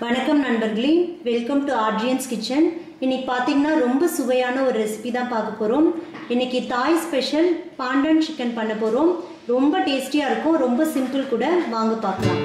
வணக்கம் நண்பர்களே welcome to ஆர்ஜியன்ஸ் kitchen இன்னைக்கு பார்த்தீங்கன்னா ரொம்ப சுவையான ஒரு ரெசிபி தான் பார்க்க போகிறோம் இன்னைக்கு தாய் ஸ்பெஷல் பாண்டன் சிக்கன் பண்ண போகிறோம் ரொம்ப டேஸ்டியாக இருக்கும் ரொம்ப சிம்பிள் கூட வாங்க பார்க்கலாம்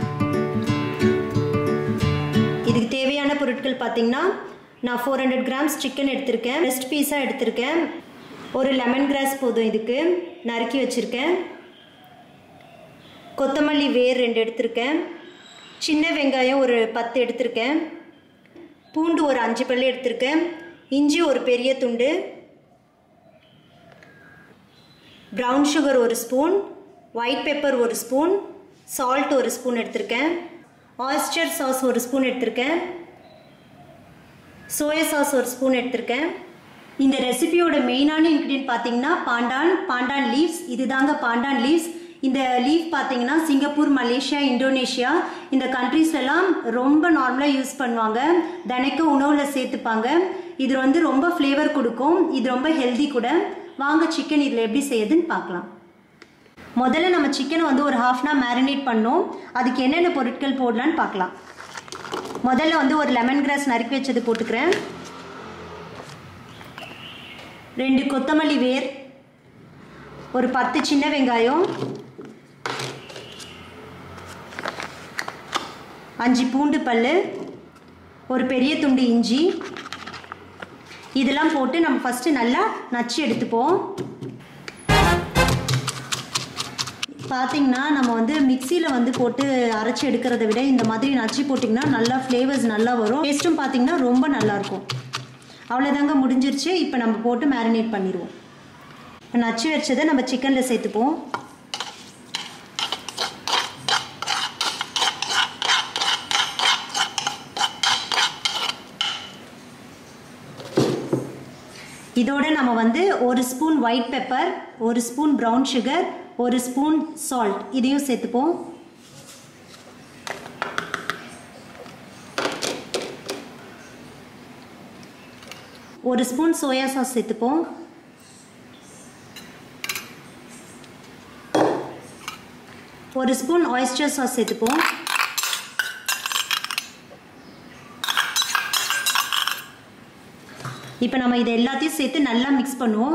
இதுக்கு தேவையான பொருட்கள் பார்த்தீங்கன்னா நான் ஃபோர் ஹண்ட்ரட் கிராம்ஸ் சிக்கன் எடுத்திருக்கேன் ரெஸ்ட் பீஸாக எடுத்திருக்கேன் ஒரு லெமன் கிராஸ் போதும் இதுக்கு நறுக்கி வச்சுருக்கேன் கொத்தமல்லி வேர் ரெண்டு எடுத்திருக்கேன் சின்ன வெங்காயம் ஒரு பத்து எடுத்திருக்கேன் பூண்டு ஒரு அஞ்சு பல்லு எடுத்திருக்கேன் இஞ்சி ஒரு பெரிய துண்டு ப்ரௌன் சுகர் ஒரு ஸ்பூன் ஒயிட் பெப்பர் ஒரு ஸ்பூன் சால்ட் ஒரு ஸ்பூன் எடுத்திருக்கேன் ஆயிஸ்டர் சாஸ் ஒரு ஸ்பூன் எடுத்திருக்கேன் சோயா சாஸ் ஒரு ஸ்பூன் எடுத்திருக்கேன் இந்த ரெசிபியோட மெயினான இன்க்ரீடியன்ட் பார்த்தீங்கன்னா பாண்டான் பாண்டான் லீவ்ஸ் இதுதாங்க பாண்டான் லீவ்ஸ் இந்த லீஃப் பார்த்தீங்கன்னா சிங்கப்பூர் மலேசியா இந்தோனேஷியா இந்த கண்ட்ரீஸ்லாம் ரொம்ப நார்மலாக யூஸ் பண்ணுவாங்க தினைக்கும் உணவில் சேர்த்துப்பாங்க இது வந்து ரொம்ப ஃப்ளேவர் கொடுக்கும் இது ரொம்ப ஹெல்தி கூட வாங்க சிக்கன் இதில் எப்படி செய்யுதுன்னு பார்க்கலாம் முதல்ல நம்ம சிக்கனை வந்து ஒரு ஹாஃப் அன் மேரினேட் பண்ணோம் அதுக்கு என்னென்ன பொருட்கள் போடலான்னு பார்க்கலாம் முதல்ல வந்து ஒரு லெமன் கிராஸ் நறுக்கி வச்சது போட்டுக்கிறேன் ரெண்டு கொத்தமல்லி வேர் ஒரு பத்து சின்ன வெங்காயம் அஞ்சு பூண்டு பல் ஒரு பெரிய துண்டு இஞ்சி இதெல்லாம் போட்டு நம்ம ஃபஸ்ட்டு நல்லா நச்சு எடுத்துப்போம் பார்த்தீங்கன்னா நம்ம வந்து மிக்சியில் வந்து போட்டு அரைச்சி எடுக்கிறத விட இந்த மாதிரி நச்சு போட்டிங்கன்னா நல்லா ஃப்ளேவர்ஸ் நல்லா வரும் டேஸ்ட்டும் பார்த்தீங்கன்னா ரொம்ப நல்லாயிருக்கும் அவ்வளோதாங்க முடிஞ்சிருச்சு இப்போ நம்ம போட்டு மேரினேட் பண்ணிடுவோம் நச்சு வச்சதை நம்ம சிக்கனில் சேர்த்துப்போம் இதோட நம்ம வந்து ஒரு ஸ்பூன் ஒயிட் பெப்பர் ஒரு ஸ்பூன் ப்ரௌன் சுகர் ஒரு ஸ்பூன் சால்ட் இதையும் சேர்த்துப்போம் ஒரு ஸ்பூன் சோயா சாஸ் சேர்த்துப்போம் ஒரு ஸ்பூன் ஆயிஸ்டர் சாஸ் சேர்த்துப்போம் இப்போ நம்ம இதை எல்லாத்தையும் சேர்த்து நல்லா மிக்ஸ் பண்ணுவோம்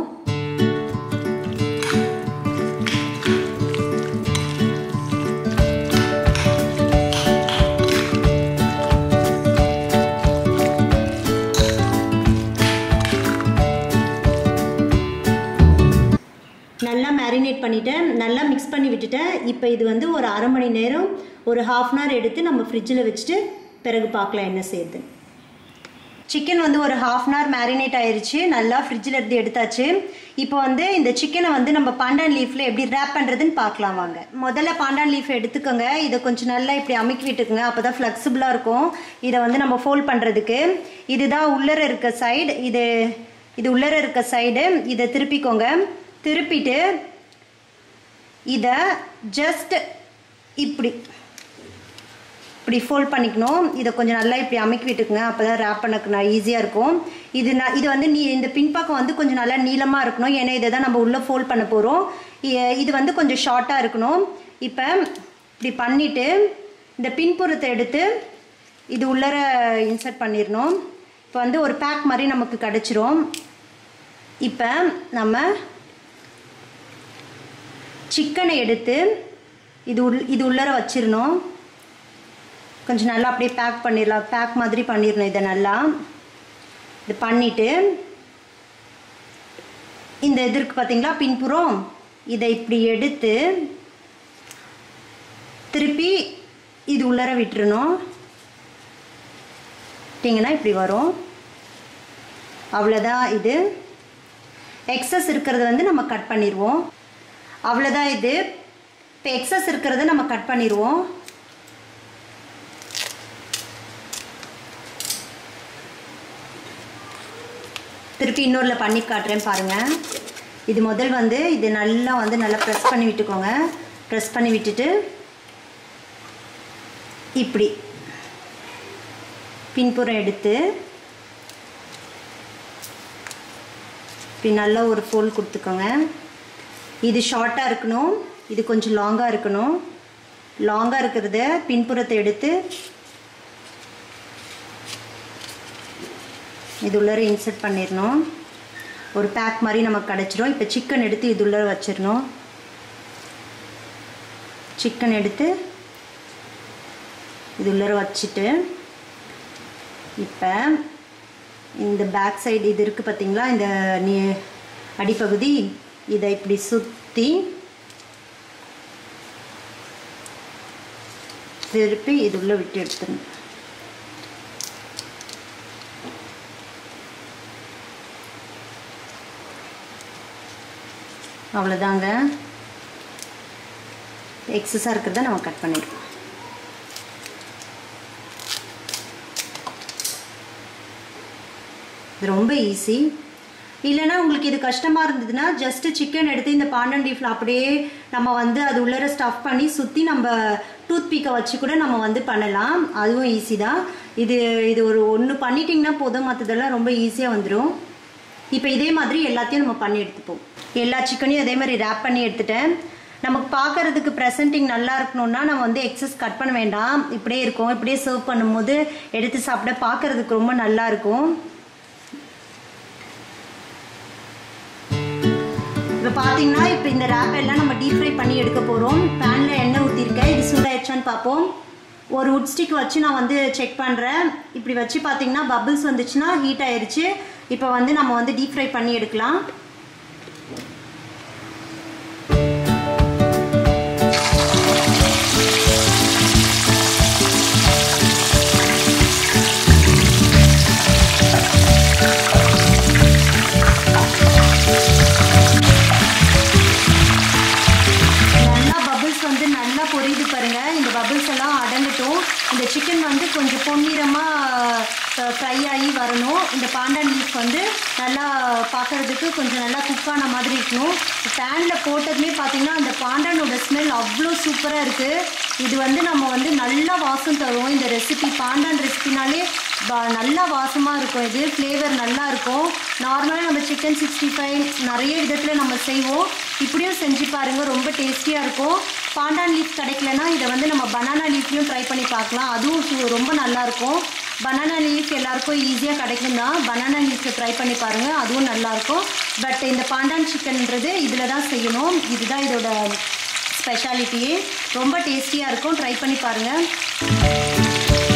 நல்லா மேரினேட் பண்ணிட்டேன் நல்லா மிக்ஸ் பண்ணி விட்டுட்டேன் இப்போ இது வந்து ஒரு அரை மணி நேரம் ஒரு ஹாஃப் அன் ஹவர் எடுத்து நம்ம ஃப்ரிட்ஜில் வச்சுட்டு பிறகு பார்க்கலாம் என்ன செய்யுது சிக்கன் வந்து ஒரு ஹாஃப் அன் ஹவர் மேரினேட் ஆயிடுச்சு நல்லா ஃப்ரிட்ஜில் இருந்து எடுத்தாச்சு இப்போ வந்து இந்த சிக்கனை வந்து நம்ம பாண்டான் லீஃபில் எப்படி ரேப் பண்ணுறதுன்னு பார்க்கலாம் வாங்க முதல்ல பாண்டான் லீஃப் எடுத்துக்கோங்க இதை கொஞ்சம் நல்லா இப்படி அமுக்கி விட்டுக்குங்க அப்போ தான் ஃப்ளெக்சிபிளாக இருக்கும் இதை வந்து நம்ம ஃபோல்ட் பண்ணுறதுக்கு இதுதான் உள்ளர இருக்க சைடு இது இது உள்ளர இருக்க சைடு இதை திருப்பிக்கோங்க திருப்பிட்டு இதை ஜஸ்ட் இப்படி இப்படி ஃபோல்ட் பண்ணிக்கணும் இதை கொஞ்சம் நல்லா இப்படி அமைக்கி விட்டுக்குங்க அப்போ தான் ரேப் பண்ணக்கு நான் ஈஸியாக இருக்கும் இது நான் இது வந்து நீ இந்த பின்பக்கம் வந்து கொஞ்சம் நல்லா நீளமாக இருக்கணும் ஏன்னா இதை தான் நம்ம உள்ளே ஃபோல்ட் பண்ண போகிறோம் இது வந்து கொஞ்சம் ஷார்ட்டாக இருக்கணும் இப்போ இப்படி பண்ணிவிட்டு இந்த பின்புறத்தை எடுத்து இது உள்ளர இன்சர்ட் பண்ணிடணும் இப்போ வந்து ஒரு பேக் மாதிரி நமக்கு கிடச்சிரும் இப்போ நம்ம சிக்கனை எடுத்து இது உள் இது உள்ளர வச்சிடணும் கொஞ்சம் நல்லா அப்படியே பேக் பண்ணிடலாம் பேக் மாதிரி பண்ணிடணும் இதை நல்லா இது பண்ணிவிட்டு இந்த இது இருக்குது பார்த்தீங்களா பின்புறம் இதை இப்படி எடுத்து திருப்பி இது உள்ளர விட்டுறணும் விட்டிங்கன்னா இப்படி வரும் அவ்வளோதான் இது எக்ஸஸ் இருக்கிறத வந்து நம்ம கட் பண்ணிடுவோம் அவ்வளோதான் இது இப்போ எக்ஸஸ் இருக்கிறத நம்ம கட் பண்ணிடுவோம் திருப்பி இன்னொருல பண்ணி காட்டுறேன் பாருங்கள் இது முதல் வந்து இது நல்லா வந்து நல்லா ப்ரெஸ் பண்ணி விட்டுக்கோங்க ப்ரெஸ் பண்ணி விட்டுட்டு இப்படி பின்புறம் எடுத்து இப்படி நல்லா ஒரு ஃபோல் கொடுத்துக்கோங்க இது ஷார்ட்டாக இருக்கணும் இது கொஞ்சம் லாங்காக இருக்கணும் லாங்காக இருக்கிறத பின்புறத்தை எடுத்து இது உள்ளார இன்சர்ட் பண்ணிடணும் ஒரு பேக் மாதிரி நமக்கு கிடச்சிரும் இப்போ சிக்கன் எடுத்து இது உள்ளார வச்சிடணும் சிக்கன் எடுத்து இது உள்ளார வச்சுட்டு இப்போ இந்த பேக் சைடு இது இருக்குது பார்த்தீங்களா இந்த நீ அடிப்பகுதி இதை இப்படி சுற்றி திருப்பி இது உள்ள விட்டு எடுத்துடணும் அவ்வளோதாங்க எக்ஸஸாக இருக்கிறத நம்ம கட் பண்ணிடுவோம் இது ரொம்ப ஈஸி இல்லைன்னா உங்களுக்கு இது கஷ்டமாக இருந்ததுன்னா ஜஸ்ட்டு சிக்கன் எடுத்து இந்த பாண்டன் லீஃபில் அப்படியே நம்ம வந்து அது உள்ளர ஸ்டஃப் பண்ணி சுற்றி நம்ம டூத் பீக்கை வச்சு கூட நம்ம வந்து பண்ணலாம் அதுவும் ஈஸி தான் இது இது ஒரு ஒன்று பண்ணிட்டிங்கன்னா போதும் மற்றதெல்லாம் ரொம்ப ஈஸியாக வந்துடும் இப்போ இதே மாதிரி எல்லாத்தையும் நம்ம பண்ணி எடுத்துப்போம் எல்லா சிக்கனையும் அதே மாதிரி ரேப் பண்ணி எடுத்துட்டேன் நமக்கு பார்க்கறதுக்கு ப்ரெசன்டிங் நல்லா இருக்கணும்னா நம்ம வந்து எக்ஸஸ் கட் பண்ண வேண்டாம் இப்படியே இருக்கும் இப்படியே சர்வ் பண்ணும்போது எடுத்து சாப்பிட பார்க்கறதுக்கு ரொம்ப நல்லா இருக்கும் இப்போ பார்த்தீங்கன்னா இப்போ இந்த ரேப் எல்லாம் நம்ம டீப் ஃப்ரை பண்ணி எடுக்க போகிறோம் பேனில் எண்ணெய் ஊற்றிருக்கேன் இது சூடாயிடுச்சான்னு பார்ப்போம் ஒரு உட் ஸ்டிக் வச்சு நான் வந்து செக் பண்ணுறேன் இப்படி வச்சு பார்த்தீங்கன்னா பபிள்ஸ் வந்துச்சுன்னா ஹீட் ஆயிடுச்சு இப்போ வந்து நம்ம வந்து டீப் ஃப்ரை பண்ணி எடுக்கலாம் நல்லா பபிள்ஸ் வந்து நல்லா பொரியுது பாருங்க இந்த பபிள்ஸ் எல்லாம் அடங்கட்டும் இந்த சிக்கன் வந்து கொஞ்சம் பொன்னிறமாக ஃப்ரை ஆகி வரணும் இந்த பாண்டான் லீஃப் வந்து நல்லா பார்க்கறதுக்கு கொஞ்சம் நல்லா குக் ஆன மாதிரி இருக்கணும் பேனில் போட்டதுமே பார்த்தீங்கன்னா அந்த பாண்டானோட ஸ்மெல் அவ்வளோ சூப்பராக இருக்குது இது வந்து நம்ம வந்து நல்லா வாசம் தரும் இந்த ரெசிபி பாண்டான் ரெசிபினாலே ப- நல்லா வாசமாக இருக்கும் இது ஃப்ளேவர் நல்லா இருக்கும் நார்மலாக நம்ம சிக்கன் சிக்ஸ்டி ஃபைவ் நிறைய விதத்தில் நம்ம செய்வோம் இப்படியும் செஞ்சு பாருங்கள் ரொம்ப டேஸ்டியாக இருக்கும் பாண்டான் லீஃப் கிடைக்கலனா இதை வந்து நம்ம பனானா லீஃப்லையும் ட்ரை பண்ணி பார்க்கலாம் அதுவும் சு- ரொம்ப நல்லாயிருக்கும் பனானா லீஃப் எல்லாருக்கும் ஈஸியாக கிடைக்கும் தான் பனானா லீஃப்பில் ட்ரை பண்ணி பாருங்கள் அதுவும் நல்லாயிருக்கும் பட் இந்த பாண்டான் சிக்கன்ன்றது இதில் தான் செய்யணும் இதுதான் இதோட ஸ்பெஷாலிட்டியே ரொம்ப டேஸ்டியாக இருக்கும் ட்ரை பண்ணி பாருங்கள்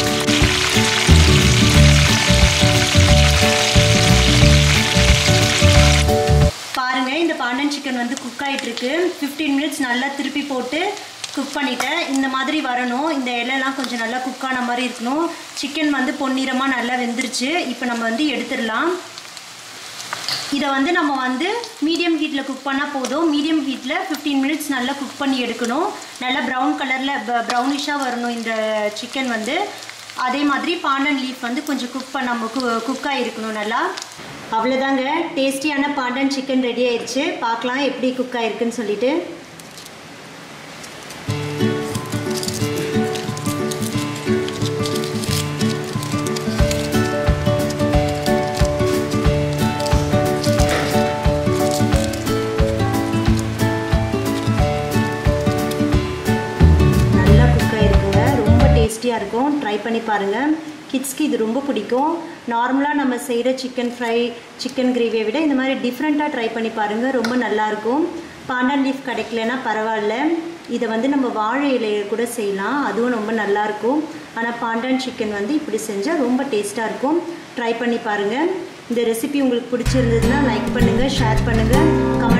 பாருங்க இந்த பாண்டன் சிக்கன் வந்து குக் ஆயிட்டு இருக்கு 15 மினிட்ஸ் நல்லா திருப்பி போட்டு குக் பண்ணிட்டேன் இந்த மாதிரி வரணும் இந்த இலையெல்லாம் கொஞ்சம் நல்லா குக் ஆன மாதிரி இருக்கணும் சிக்கன் வந்து பொன்னிறமாக நல்லா வெந்துருச்சு இப்போ நம்ம வந்து எடுத்துடலாம் இதை வந்து நம்ம வந்து மீடியம் ஹீட்டில் குக் பண்ணால் போதும் மீடியம் ஹீட்டில் 15 மினிட்ஸ் நல்லா குக் பண்ணி எடுக்கணும் நல்லா ப்ரௌன் கலரில் ப்ரௌனிஷாக வரணும் இந்த சிக்கன் வந்து அதே மாதிரி பாண்டன் லீஃப் வந்து கொஞ்சம் குக் பண்ண குக் ஆகிருக்கணும் நல்லா அவ்வளோதாங்க டேஸ்டியான பாண்டன் சிக்கன் ரெடி ஆயிடுச்சு பார்க்கலாம் எப்படி குக் ஆயிருக்குன்னு சொல்லிட்டு நல்லா குக் ஆகிருக்குங்க ரொம்ப டேஸ்டியாக இருக்கும் ட்ரை பண்ணி பாருங்கள் கிட்ஸ்க்கு இது ரொம்ப பிடிக்கும் நார்மலாக நம்ம செய்கிற சிக்கன் ஃப்ரை சிக்கன் கிரேவியை விட இந்த மாதிரி டிஃப்ரெண்ட்டாக ட்ரை பண்ணி பாருங்கள் ரொம்ப நல்லாயிருக்கும் பாண்டான் லீஃப் கிடைக்கலனா பரவாயில்ல இதை வந்து நம்ம வாழை இலையை கூட செய்யலாம் அதுவும் ரொம்ப நல்லாயிருக்கும் ஆனால் பாண்டான் சிக்கன் வந்து இப்படி செஞ்சால் ரொம்ப டேஸ்ட்டாக இருக்கும் ட்ரை பண்ணி பாருங்கள் இந்த ரெசிபி உங்களுக்கு பிடிச்சிருந்ததுன்னா லைக் பண்ணுங்கள் ஷேர் பண்ணுங்கள் கமெண்ட்